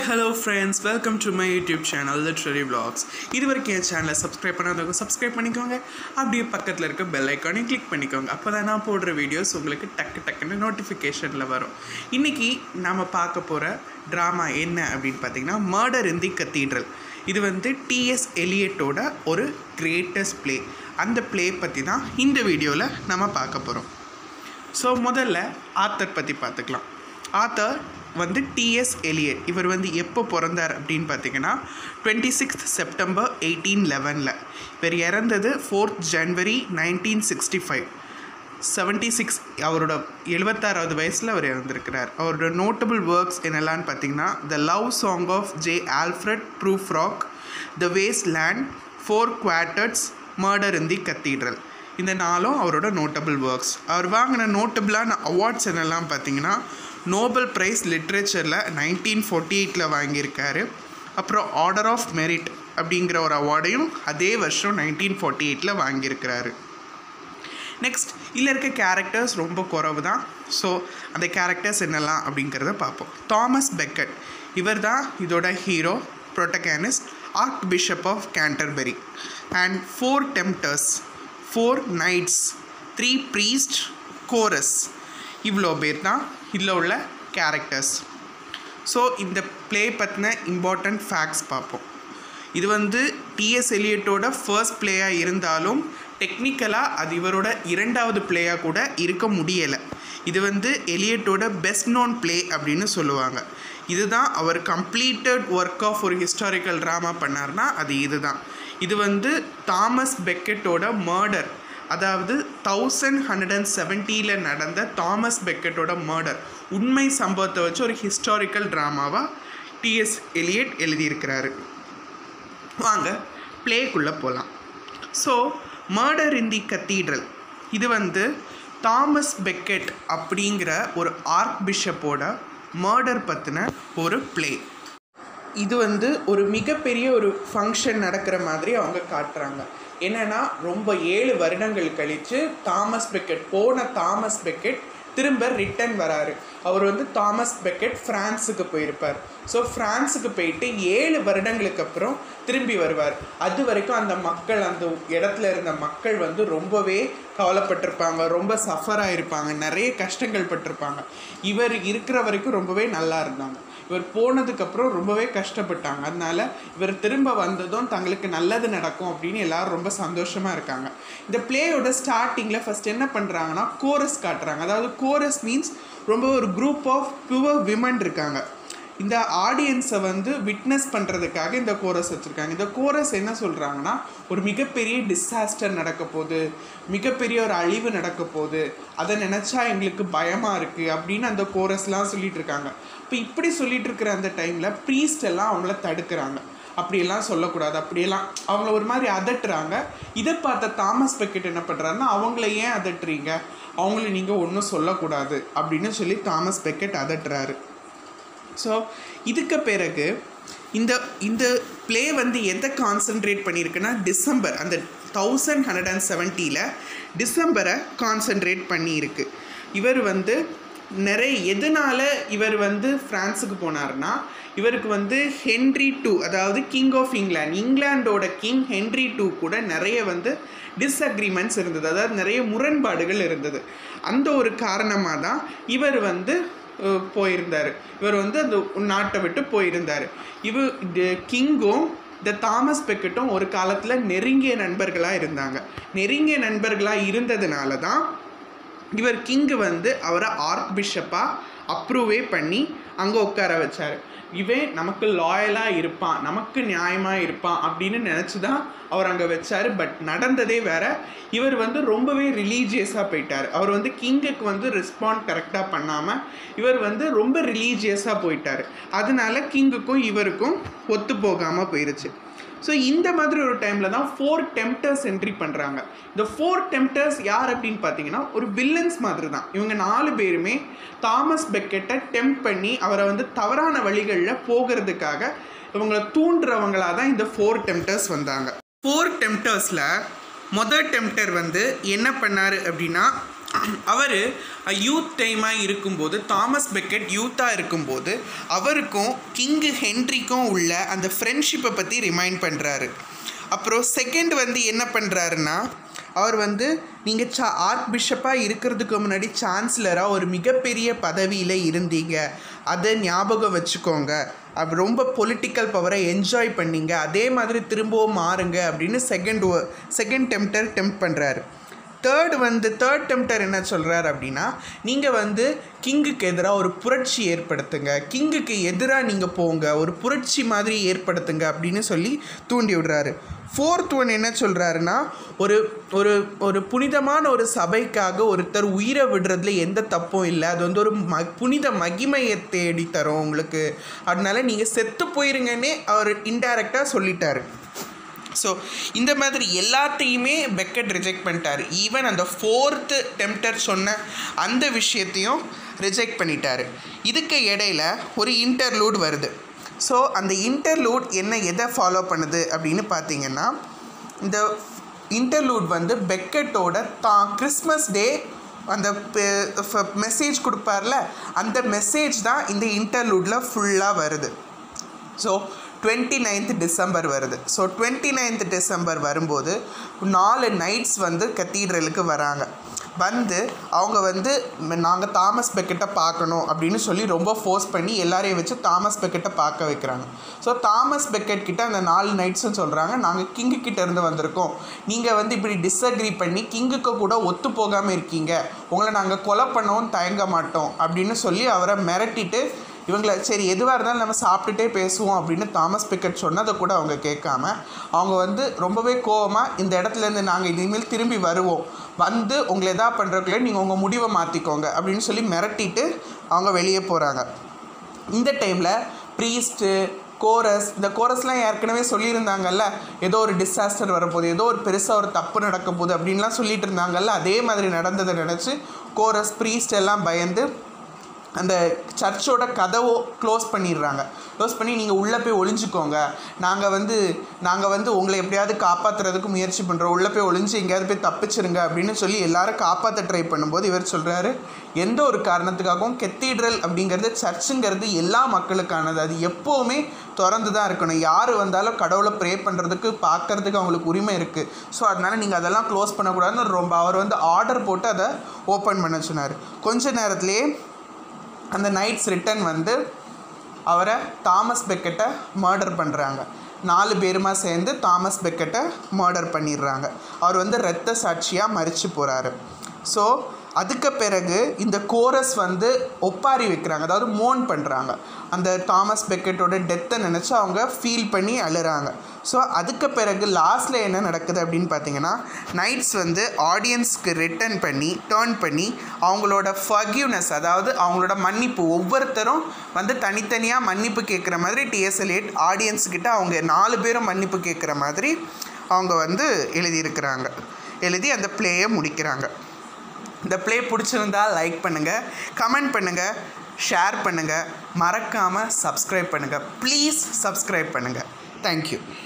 hello friends welcome to my YouTube channel literary vlogs இது வரைக்கும் என் சேனலை சப்ஸ்கிரைப் பண்ணாதவங்க சப்ஸ்கிரைப் பண்ணிக்கோங்க அப்படியே பக்கத்தில் இருக்க பெல் ஐக்கானையும் கிளிக் பண்ணிக்கோங்க அப்போ தான் நான் போடுற வீடியோஸ் உங்களுக்கு டக்கு டக்குன்னு நோட்டிஃபிகேஷனில் வரும் இன்றைக்கி நாம் பார்க்க போகிற ட்ராமா என்ன அப்படின்னு பார்த்தீங்கன்னா மர்டர் இன் தி கத்தீட்ரல் இது வந்து டிஎஸ் எலியட்டோட ஒரு கிரேட்டஸ்ட் ப்ளே அந்த ப்ளே பற்றி தான் இந்த வீடியோவில் நம்ம பார்க்க போகிறோம் ஸோ முதல்ல ஆத்தர் பற்றி பார்த்துக்கலாம் ஆத்தர் வந்து டிஎஸ் எலியட் இவர் வந்து எப்போ பிறந்தார் அப்படின்னு பார்த்தீங்கன்னா டுவெண்ட்டி சிக்ஸ்த் செப்டம்பர் எயிட்டீன் லெவனில் இவர் இறந்தது ஃபோர்த் ஜனவரி nineteen sixty five seventy six அவரோட எழுபத்தாறாவது வயசில் அவர் இறந்திருக்கிறார் அவரோட நோட்டபிள் ஒர்க்ஸ் என்னெல்லாம்னு பார்த்தீங்கன்னா the love song of J Alfred Prufrock the waste land four quartets murder in the cathedral இந்த நாளும் அவரோட நோட்டபிள் ஒர்க்ஸ் அவர் வாங்கின நோட்டபிளான அவார்ட்ஸ் என்னெல்லாம் பார்த்தீங்கன்னா நோபல் ப்ரைஸ் லிட்ரேச்சரில் நைன்டீன் ஃபார்ட்டி எயிட்டில் வாங்கியிருக்காரு அப்புறம் ஆர்டர் ஆஃப் மெரிட் அப்படிங்கிற ஒரு அவார்டையும் அதே வருஷம் நைன்டீன் ஃபார்ட்டி எயிட்டில் வாங்கியிருக்கிறாரு நெக்ஸ்ட் இதில் இருக்க கேரக்டர்ஸ் ரொம்ப குறவு தான் ஸோ அந்த கேரக்டர்ஸ் என்னெல்லாம் அப்படிங்கிறத பார்ப்போம் தாமஸ் பெக்கட் இவர் தான் இதோட hero protagonist archbishop of Canterbury and four tempters four knights three priest chorus இவ்வளோ பேர் தான் இதில் உள்ள கேரக்டர்ஸ் ஸோ இந்த ப்ளே பற்றின இம்பார்ட்டண்ட் ஃபேக்ட்ஸ் பார்ப்போம் இது வந்து டிஎஸ் எலியட்டோட ஃபர்ஸ்ட் பிளேயாக இருந்தாலும் டெக்னிக்கலாக அது இவரோட இரண்டாவது பிளேயாக கூட இருக்க முடியலை இது வந்து எலியட்டோட பெஸ்ட் நோன் ப்ளே அப்படின்னு சொல்லுவாங்க இதுதான் அவர் கம்ப்ளீட்டட் ஒர்க் ஆஃப் ஒரு ஹிஸ்டாரிக்கல் ட்ராமா பண்ணார்னா அது இதுதான் இது வந்து தாமஸ் பெக்கெட்டோட மர்டர் அதாவது தௌசண்ட் ஹண்ட்ரட் அண்ட் செவன்ட்டியில் நடந்த தாமஸ் பெக்கெட்டோட மர்டர் உண்மை சம்பவத்தை வச்சு ஒரு ஹிஸ்டாரிக்கல் ட்ராமாவாக டிஎஸ் எலியட் எழுதியிருக்கிறாரு வாங்க ப்ளேக்குள்ளே போகலாம் so murder in the cathedral இது வந்து தாமஸ் பெக்கெட் அப்படிங்கிற ஒரு ஆர்க் பிஷப்போட மர்டர் பற்றின ஒரு ப்ளே இது வந்து ஒரு மிகப்பெரிய ஒரு ஃபங்க்ஷன் நடக்கிற மாதிரி அவங்க காட்டுறாங்க என்னென்னா ரொம்ப ஏழு வருடங்கள் கழித்து தாமஸ் பெக்கெட் போன தாமஸ் பெக்கெட் திரும்ப ரிட்டன் வராரு அவர் வந்து தாமஸ் பெக்கெட் ஃப்ரான்ஸுக்கு போயிருப்பார் ஸோ ஃப்ரான்ஸுக்கு போயிட்டு ஏழு வருடங்களுக்கு அப்புறம் திரும்பி வருவார் அது வரைக்கும் அந்த மக்கள் அந்த இடத்துல இருந்த மக்கள் வந்து ரொம்பவே கவலைப்பட்டிருப்பாங்க ரொம்ப சஃபராக இருப்பாங்க நிறைய கஷ்டங்கள் பட்டிருப்பாங்க இவர் இருக்கிற வரைக்கும் ரொம்பவே நல்லா இருந்தாங்க இவர் போனதுக்கப்புறம் ரொம்பவே கஷ்டப்பட்டாங்க அதனால இவர் திரும்ப வந்ததும் தங்களுக்கு நல்லது நடக்கும் அப்படின்னு எல்லாரும் ரொம்ப சந்தோஷமாக இருக்காங்க இந்த பிளேயோட ஸ்டார்டிங்கில் ஃபஸ்ட் என்ன பண்ணுறாங்கன்னா கோரஸ் காட்டுறாங்க அதாவது கோரஸ் மீன்ஸ் ரொம்ப ஒரு குரூப் ஆஃப் புவர் விமன் இருக்காங்க இந்த ஆடியன்ஸை வந்து விட்னஸ் பண்ணுறதுக்காக இந்த கோரஸ் வச்சுருக்காங்க இந்த கோரஸ் என்ன சொல்கிறாங்கன்னா ஒரு மிகப்பெரிய டிசாஸ்டர் நடக்க போகுது மிகப்பெரிய ஒரு அழிவு நடக்க போகுது அதை நினச்சா எங்களுக்கு பயமாக இருக்குது அப்படின்னு அந்த கோரஸ்லாம் சொல்லிட்டு இருக்காங்க இப்போ இப்படி சொல்லிட்டு இருக்கிற அந்த டைமில் ப்ரீஸ்ட் எல்லாம் அவங்கள தடுக்கிறாங்க அப்படியெல்லாம் சொல்லக்கூடாது அப்படியெல்லாம் அவங்கள ஒரு மாதிரி அதட்டுறாங்க இதை பார்த்த தாமஸ் பெக்கெட் என்ன பண்ணுறாருன்னா அவங்கள ஏன் அதட்டுறீங்க அவங்கள நீங்கள் ஒன்றும் சொல்லக்கூடாது அப்படின்னு சொல்லி தாமஸ் பெக்கெட் அதட்டுறாரு ஸோ இதுக்கு பிறகு இந்த இந்த ப்ளே வந்து எதை கான்சென்ட்ரேட் பண்ணியிருக்குன்னா டிசம்பர் அந்த தௌசண்ட் ஹண்ட்ரட் அண்ட் செவன்ட்டியில் டிசம்பரை கான்சென்ட்ரேட் பண்ணியிருக்கு இவர் வந்து நிறைய எதனால் இவர் வந்து ஃப்ரான்ஸுக்கு போனார்னா இவருக்கு வந்து ஹென்ரி டூ அதாவது கிங் ஆஃப் இங்கிலாந்து இங்கிலாண்டோட கிங் ஹென்ரி டூ கூட நிறைய வந்து டிஸ்அக்ரிமெண்ட்ஸ் இருந்தது அதாவது நிறைய முரண்பாடுகள் இருந்தது அந்த ஒரு காரணமாக தான் இவர் வந்து போயிருந்தார் இவர் வந்து அந்த நாட்டை விட்டு போயிருந்தார் இவர் கிங்கும் இந்த தாமஸ் பெக்கெட்டும் ஒரு காலத்தில் நெருங்கிய நண்பர்களாக இருந்தாங்க நெருங்கிய நண்பர்களாக இருந்ததுனால தான் இவர் கிங்கு வந்து அவரை ஆர்க் பிஷப்பாக அப்ரூவே பண்ணி அங்கே உட்கார வச்சார் இவன் நமக்கு லாயலாக இருப்பான் நமக்கு நியாயமாக இருப்பான் அப்படின்னு நினச்சி தான் அவர் அங்கே வச்சார் பட் நடந்ததே வேற இவர் வந்து ரொம்பவே ரிலீஜியஸாக போயிட்டார் அவர் வந்து கிங்குக்கு வந்து ரெஸ்பாண்ட் கரெக்டாக பண்ணாமல் இவர் வந்து ரொம்ப ரிலீஜியஸாக போயிட்டார் அதனால கிங்குக்கும் இவருக்கும் ஒத்து போகாமல் போயிருச்சு ஸோ இந்த மாதிரி ஒரு டைமில் தான் ஃபோர் டெம்டர்ஸ் என்ட்ரி பண்ணுறாங்க இந்த ஃபோர் டெம்டர்ஸ் யார் அப்படின்னு பார்த்தீங்கன்னா ஒரு வில்லன்ஸ் மாதிரி தான் இவங்க நாலு பேருமே தாமஸ் பெக்கெட்டை டெம்ப் பண்ணி அவரை வந்து தவறான வழிகளில் போகிறதுக்காக இவங்களை தூண்டுறவங்களாக தான் இந்த ஃபோர் டெம்டர்ஸ் வந்தாங்க ஃபோர் டெம்டர்ஸில் மொதல் டெம்டர் வந்து என்ன பண்ணார் அப்படின்னா அவர் யூத் டைமாக இருக்கும்போது தாமஸ் பெக்கெட் யூத்தாக இருக்கும்போது அவருக்கும் கிங்கு ஹென்ரிக்கும் உள்ள அந்த ஃப்ரெண்ட்ஷிப்பை பற்றி ரிமைண்ட் பண்ணுறாரு அப்புறம் செகண்ட் வந்து என்ன பண்ணுறாருன்னா அவர் வந்து நீங்கள் சா ஆர்க் பிஷப்பாக இருக்கிறதுக்கு முன்னாடி சான்சலராக ஒரு மிகப்பெரிய பதவியில் இருந்தீங்க அதை ஞாபகம் வச்சுக்கோங்க அப்படி ரொம்ப பொலிட்டிக்கல் பவரை என்ஜாய் பண்ணீங்க அதே மாதிரி திரும்பவும் மாறுங்க அப்படின்னு செகண்ட் செகண்ட் டெம்ப்டர் டெம்ப்ட் பண்ணுறாரு தேர்ட் வந்து தேர்ட் டெம்ப்டர் என்ன சொல்கிறார் அப்படின்னா நீங்கள் வந்து கிங்குக்கு எதிராக ஒரு புரட்சி ஏற்படுத்துங்க கிங்குக்கு எதிராக நீங்கள் போங்க ஒரு புரட்சி மாதிரி ஏற்படுத்துங்க அப்படின்னு சொல்லி தூண்டி விடுறாரு ஃபோர்த் ஒன் என்ன சொல்கிறாருன்னா ஒரு ஒரு ஒரு புனிதமான ஒரு சபைக்காக ஒருத்தர் உயிரை விடுறதுல எந்த தப்பும் இல்லை அது வந்து ஒரு ம புனித மகிமையை தேடி தரும் உங்களுக்கு அதனால நீங்கள் செத்து போயிருங்கன்னே அவர் இன்டைரக்டாக சொல்லிட்டாரு ஸோ இந்த மாதிரி எல்லாத்தையுமே பெக்கெட் ரிஜெக்ட் பண்ணிட்டார் ஈவன் அந்த ஃபோர்த்து டெம்ப்டர் சொன்ன அந்த விஷயத்தையும் ரிஜெக்ட் பண்ணிட்டார் இதுக்கு இடையில ஒரு இன்டர்லூட் வருது ஸோ அந்த இன்டர்லூட் என்ன எதை ஃபாலோ பண்ணுது அப்படின்னு பார்த்தீங்கன்னா இந்த இன்டர்லூட் வந்து பெக்கெட்டோட தான் கிறிஸ்மஸ் டே அந்த மெசேஜ் கொடுப்பார்ல அந்த மெசேஜ் தான் இந்த இன்டர்லூடில் ஃபுல்லாக வருது ஸோ டுவெண்ட்டி நைன்த் டிசம்பர் வருது ஸோ டுவெண்ட்டி நைன்த் டிசம்பர் வரும்போது நாலு நைட்ஸ் வந்து கத்தீட்ரலுக்கு வராங்க வந்து அவங்க வந்து நாங்கள் தாமஸ் பெக்கெட்டை பார்க்கணும் அப்படின்னு சொல்லி ரொம்ப ஃபோர்ஸ் பண்ணி எல்லாரையும் வச்சு தாமஸ் பெக்கெட்டை பார்க்க வைக்கிறாங்க ஸோ தாமஸ் பெக்கெட் கிட்ட அந்த நாலு நைட்ஸும் சொல்கிறாங்க நாங்கள் கிங்கு கிட்ட இருந்து வந்திருக்கோம் நீங்கள் வந்து இப்படி டிஸ்அக்ரி பண்ணி கிங்குக்கு கூட ஒத்து போகாமல் இருக்கீங்க உங்களை நாங்கள் கொலை பண்ணவும் தயங்க மாட்டோம் அப்படின்னு சொல்லி அவரை மிரட்டிட்டு இவங்கள சரி எதுவாக இருந்தாலும் நம்ம சாப்பிட்டுட்டே பேசுவோம் அப்படின்னு தாமஸ் பிக்கெட் சொன்னதை கூட அவங்க கேட்காம அவங்க வந்து ரொம்பவே கோவமாக இந்த இடத்துலேருந்து நாங்கள் இனிமேல் திரும்பி வருவோம் வந்து உங்களை எதா பண்ணுறதுக்குள்ளே நீங்கள் உங்கள் முடிவை மாற்றிக்கோங்க அப்படின்னு சொல்லி மிரட்டிட்டு அவங்க வெளியே போகிறாங்க இந்த டைமில் ப்ரீஸ்ட்டு கோரஸ் இந்த கோரஸ்லாம் ஏற்கனவே சொல்லியிருந்தாங்கல்ல ஏதோ ஒரு டிசாஸ்டர் வரப்போகுது ஏதோ ஒரு பெருசாக ஒரு தப்பு நடக்க போகுது அப்படின்லாம் சொல்லிட்டு இருந்தாங்கல்ல அதே மாதிரி நடந்ததை நினச்சி கோரஸ் ப்ரீஸ்ட் எல்லாம் பயந்து அந்த சர்ச்சோட கதவோ க்ளோஸ் பண்ணிடுறாங்க க்ளோஸ் பண்ணி நீங்கள் உள்ளே போய் ஒளிஞ்சுக்கோங்க நாங்கள் வந்து நாங்கள் வந்து உங்களை எப்படியாவது காப்பாற்றுறதுக்கு முயற்சி பண்ணுறோம் உள்ளே போய் ஒளிஞ்சு எங்கேயாவது போய் தப்பிச்சிருங்க அப்படின்னு சொல்லி எல்லாரும் காப்பாற்ற ட்ரை பண்ணும்போது இவர் சொல்கிறாரு எந்த ஒரு காரணத்துக்காகவும் கெத்தீட்ரல் அப்படிங்கிறது சர்ச்சுங்கிறது எல்லா மக்களுக்கானது அது எப்போவுமே திறந்து தான் இருக்கணும் யார் வந்தாலும் கடவுளை ப்ரே பண்ணுறதுக்கு பார்க்கறதுக்கு அவங்களுக்கு உரிமை இருக்குது ஸோ அதனால் நீங்கள் அதெல்லாம் க்ளோஸ் பண்ணக்கூடாதுன்னு ரொம்ப அவர் வந்து ஆர்டர் போட்டு அதை ஓப்பன் பண்ண சொன்னார் கொஞ்ச நேரத்துலேயே அந்த நைட்ஸ் ரிட்டன் வந்து அவரை தாமஸ் பெக்கெட்டை மர்டர் பண்ணுறாங்க நாலு பேருமா சேர்ந்து தாமஸ் பெக்கெட்டை மர்டர் பண்ணிடுறாங்க அவர் வந்து இரத்த சாட்சியாக மறித்து போகிறாரு ஸோ அதுக்கு பிறகு இந்த கோரஸ் வந்து ஒப்பாரி வைக்கிறாங்க அதாவது மோன் பண்ணுறாங்க அந்த தாமஸ் பெக்கெட்டோட டெத்தை நினச்சி அவங்க ஃபீல் பண்ணி அழுறாங்க ஸோ அதுக்கு பிறகு லாஸ்ட்டில் என்ன நடக்குது அப்படின்னு பார்த்தீங்கன்னா நைட்ஸ் வந்து ஆடியன்ஸ்க்கு ரிட்டர்ன் பண்ணி டேர்ன் பண்ணி அவங்களோட ஃபர்கியூனஸ் அதாவது அவங்களோட மன்னிப்பு ஒவ்வொருத்தரும் வந்து தனித்தனியாக மன்னிப்பு கேட்குற மாதிரி டிஎஸ்எல்ஏட் ஆடியன்ஸ்கிட்ட அவங்க நாலு பேரும் மன்னிப்பு கேட்குற மாதிரி அவங்க வந்து எழுதியிருக்கிறாங்க எழுதி அந்த ப்ளேயை முடிக்கிறாங்க இந்த ப்ளே பிடிச்சிருந்தா லைக் பண்ணுங்கள் கமெண்ட் பண்ணுங்கள் ஷேர் பண்ணுங்கள் மறக்காமல் சப்ஸ்கிரைப் பண்ணுங்கள் ப்ளீஸ் சப்ஸ்கிரைப் பண்ணுங்கள் தேங்க்யூ